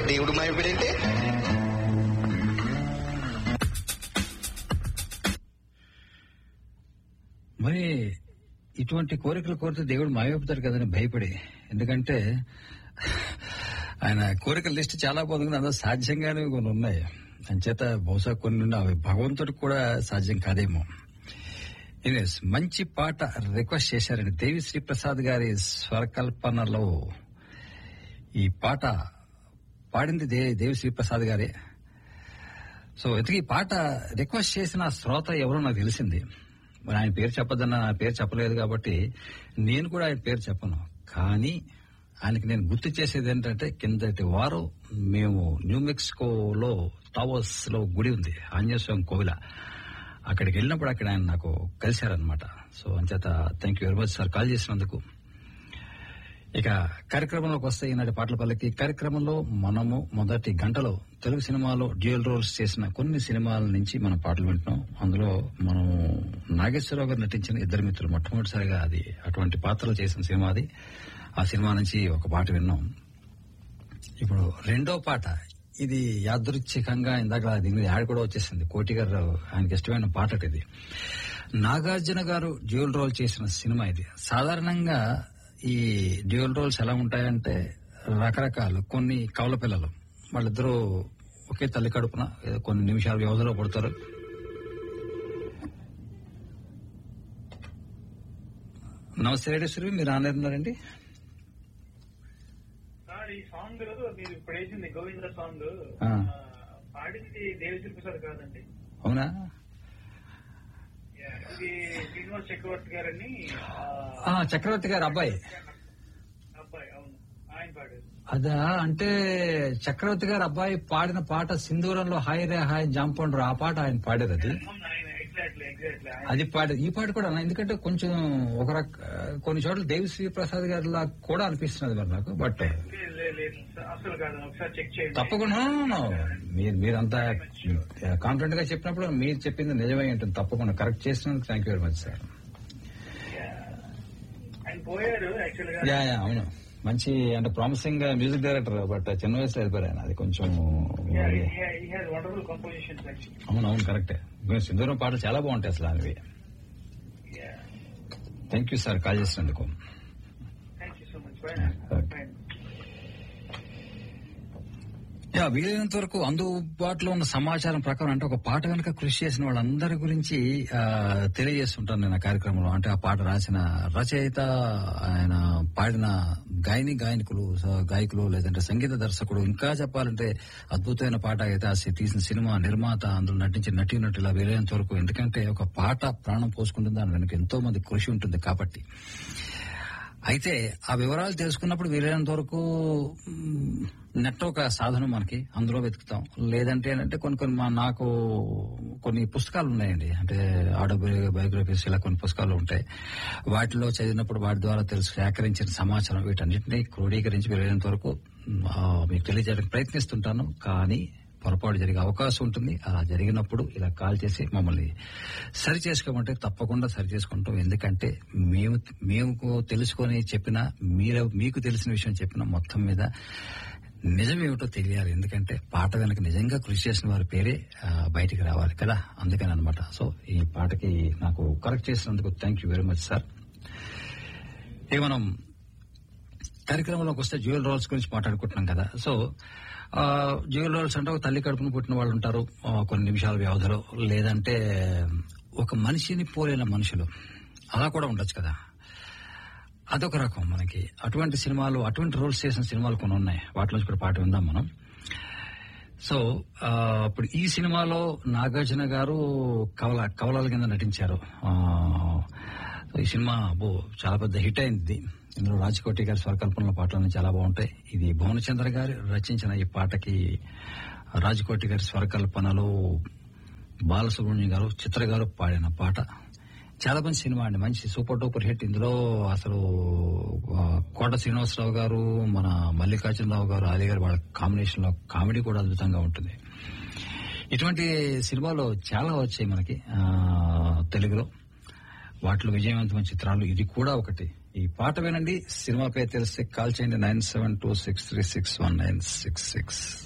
దేవుడు మాయపడంటే మరి ఇటువంటి కోరికలు కోరితే దేవుడు మాయవుతారు కదని భయపడి ఎందుకంటే ఆయన కోరికల లిస్ట్ చాలా బాగుంది అందులో సాధ్యంగానే కొన్ని ఉన్నాయి అంచేత బహుశా కొన్ని ఉన్నాయి. అవి భగవంతుడికి కూడా సాధ్యం కాదేమో ఎనీవేస్ మంచి పాట రిక్వెస్ట్ చేశారండి దేవి శ్రీప్రసాద్ గారి స్వరకల్పనలో ఈ పాట పాడింది దే దేవి శ్రీప్రసాద్ గారే సో ఇంతకీ ఈ పాట రిక్వెస్ట్ చేసిన శ్రోత ఎవరో నాకు తెలిసింది మరి ఆయన పేరు చెప్పొద్దన్న నా పేరు చెప్పలేదు కాబట్టి నేను కూడా ఆయన పేరు చెప్పను కానీ ఆయనకి నేను గుర్తు చేసేది ఏంటంటే కిందటి వారం మేము న్యూ మెక్సికోలో టావర్స్ లో గుడి ఉంది ఆంజనేయ స్వామి కోవిల అక్కడికి వెళ్ళినప్పుడు అక్కడ ఆయన నాకు కలిశారనమాట సో అంచేత thank you very much sir call చేసినందుకు ఇక కార్యక్రమంలోకి వస్తే ఈనాటి పాటల పల్లకి కార్యక్రమంలో మనము మొదటి గంటలో తెలుగు సినిమాలో డ్యూయల్ రోల్స్ చేసిన కొన్ని సినిమాల నుంచి మనం పాటలు వింటున్నాం అందులో మనం నాగేశ్వరరావు గారు నటించిన ఇద్దరు మిత్రులు మొట్టమొదటిసారిగా అది అటువంటి పాత్రలు చేసిన సినిమా అది ఆ సినిమా నుంచి ఒక పాట విన్నాం ఇప్పుడు రెండో పాట ఇది యాదృచ్ఛికంగా ఇందాక దీని యాడ్ కూడా వచ్చేసింది కోటి గారు ఆయనకి ఇష్టమైన పాట అట ఇది నాగార్జున గారు డ్యూయల్ రోల్ చేసిన సినిమా ఇది సాధారణంగా ఈ డ్యూయల్ రోల్స్ ఎలా ఉంటాయంటే రకరకాలు కొన్ని కవల పిల్లలు వాళ్ళిద్దరూ ఒకే తల్లి కడుపున ఏదో కొన్ని నిమిషాల వ్యవధిలో పుడతారు నమస్తే రేడేశ్వరి మీరు ఆనేరున్నారండి సార్ ఈ సాంగ్ మీరు ఇప్పుడు వేసింది గోవింద సాంగ్ ఆ. ఆ, పాడింది దేవిశ్రీ ప్రసాద్ కాదండి అవునా Yeah, ఇది శ్రీనివాస్ చక్రవర్తి గారని ఆ, ఆ, చక్రవర్తి గారు అబ్బాయి అబ్బాయి అవును ఆయన పాడారు అదా అంటే చక్రవర్తి గారు అబ్బాయి పాడిన పాట సింధూరంలో హాయ్ రే హాయ్ జాంపండ్రు ఆ పాట ఆయన పాడారు అది అవును, ఆయన ఎగ్జాక్ట్లీ ఎగ్జాక్ట్లీ అది పాడారు ఈ పాట కూడా అన్న, ఎందుకంటే కొంచెం ఒక రక కొన్ని చోట్ల దేవిశ్రీ ప్రసాద్ గారి లా కూడా అనిపిస్తున్నది మరి నాకు బట్ లేదు అసలు కాదు ఒకసారి చెక్ చేయండి తప్పకుండా no, no, no. మీరు మీరంతా కాన్ఫిడెంట్ గా చెప్పినప్పుడు మీరు చెప్పింది నిజమై ఉంటుంది తప్పకుండా కరెక్ట్ చేసినందుకు thank you very much sir ఆయన పోయారు యాక్చువల్ గా యా యా అవును మంచి అంటే ప్రామిసింగ్ మ్యూజిక్ డైరెక్టర్ బట్ చిన్న వయసులో వెళ్ళిపోయారు ఆయన అది కొంచెం మరి వండర్ఫుల్ కంపోజిషన్స్ యాక్చువల్లీ అవును అవును కరెక్టే మీరు సింధూరం పాటలు చాలా బాగుంటాయి అసలు అవి థ్యాంక్ యూ సార్ కాల్ చేసినందుకు thank you so much Okay. Fine yeah వీలైనంత వరకు అందుబాటులో ఉన్న సమాచారం ప్రకారం అంటే ఒక పాట కనుక కృషి చేసిన వాళ్ళందరి గురించి ఆ, తెలియజేస్తుంటాను నేను ఆ కార్యక్రమంలో అంటే ఆ పాట రాసిన రచయిత ఆయన పాడిన గాయని గాయనికులు స- గాయకులు లేదంటే సంగీత దర్శకుడు ఇంకా చెప్పాలంటే అద్భుతమైన పాట అయితే ఆ సి- తీసిన సినిమా నిర్మాత అందులో నటించిన నటీనటులు ఇలా వీలైనంత వరకు ఎందుకంటే ఒక పాట ప్రాణం పోసుకుంటుంది దాని వెనక ఎంతో మంది కృషి ఉంటుంది కాబట్టి అయితే ఆ వివరాలు తెలుసుకున్నప్పుడు వీలైనంత వరకు మ్, నెట్ ఒక సాధనం మనకి అందులో వెతుకుతాం లేదంటే ఏంటంటే కొన్ని కొన్ని మా నాకు కొన్ని పుస్తకాలు ఉన్నాయండి అంటే ఆటోబయో బయోగ్రఫీస్ ఇలా కొన్ని పుస్తకాలు ఉంటాయి వాటిలో చదివినప్పుడు వాటి ద్వారా తెలుసు సేకరించిన సమాచారం వీటన్నిటిని క్రోడీకరించి వీలైనంత వరకు మ్, ఆ, మీకు తెలియజేయడానికి ప్రయత్నిస్తుంటాను కానీ పొరపాటు జరిగే అవకాశం ఉంటుంది అలా జరిగినప్పుడు ఇలా కాల్ చేసి మమ్మల్ని సరి చేసుకోమంటే తప్పకుండా సరి చేసుకుంటాం ఎందుకంటే మేము మేము తెలుసుకొని చెప్పిన మీరు మీకు తెలిసిన విషయం చెప్పిన మొత్తం మీద నిజం ఏమిటో తెలియాలి ఎందుకంటే పాట వెనక నిజంగా కృషి చేసిన వారి పేరే ఆ, బయటికి రావాలి కదా అందుకని అనమాట సో ఈ పాటకి నాకు కరెక్ట్ చేసినందుకు thank you very much sir ఇక మనం కార్యక్రమంలోకి వస్తే జ్యువెల్ రోల్స్ గురించి మాట్లాడుకుంటున్నాం కదా సో ఆ, జ్యువెల్ రోల్స్ అంటే ఒక తల్లి కడుపున పుట్టిన వాళ్ళు ఉంటారు ఆ, కొన్ని నిమిషాల వ్యవధిలో లేదంటే ఒక మనిషిని పోలిన మనుషులు అలా కూడా ఉండొచ్చు కదా అదొక రకం మనకి అటువంటి సినిమాలు అటువంటి రోల్స్ చేసిన సినిమాలు కొన్ని ఉన్నాయి వాటిలోంచి కూడా పాట విందాం మనం సో ఆ, ఇప్పుడు ఈ సినిమాలో నాగార్జున గారు కవల కవలాల కింద నటించారు ఆ, సో ఈ సినిమా అబ్బో చాలా పెద్ద హిట్ అయింది ఇందులో రాజకోటి గారి స్వరకల్పనలో పాటలన్నీ చాలా బాగుంటాయి ఇది భువనచంద్ర గారు రచించిన ఈ పాటకి రాజకోటి గారి స్వరకల్పనలో బాలసుబ్రహ్మణ్యం గారు చిత్ర గారు పాడిన పాట చాలా మంచి సినిమా అండి మంచి సూపర్ డూపర్ హిట్ ఇందులో అసలు ఆ, కోట శ్రీనివాసరావు గారు మన మల్లికార్జునరావు గారు ఆది గారు వాళ్ళ కాంబినేషన్ లో కామెడీ కూడా అద్భుతంగా ఉంటుంది ఇటువంటి సినిమాలు చాలా వచ్చాయి మనకి ఆ, తెలుగులో వాటిలో విజయవంతమైన చిత్రాలు ఇది కూడా ఒకటి ఈ పాట వినండి సినిమా పేరు తెలిస్తే కాల్ చేయండి nine seven two six three six one nine six six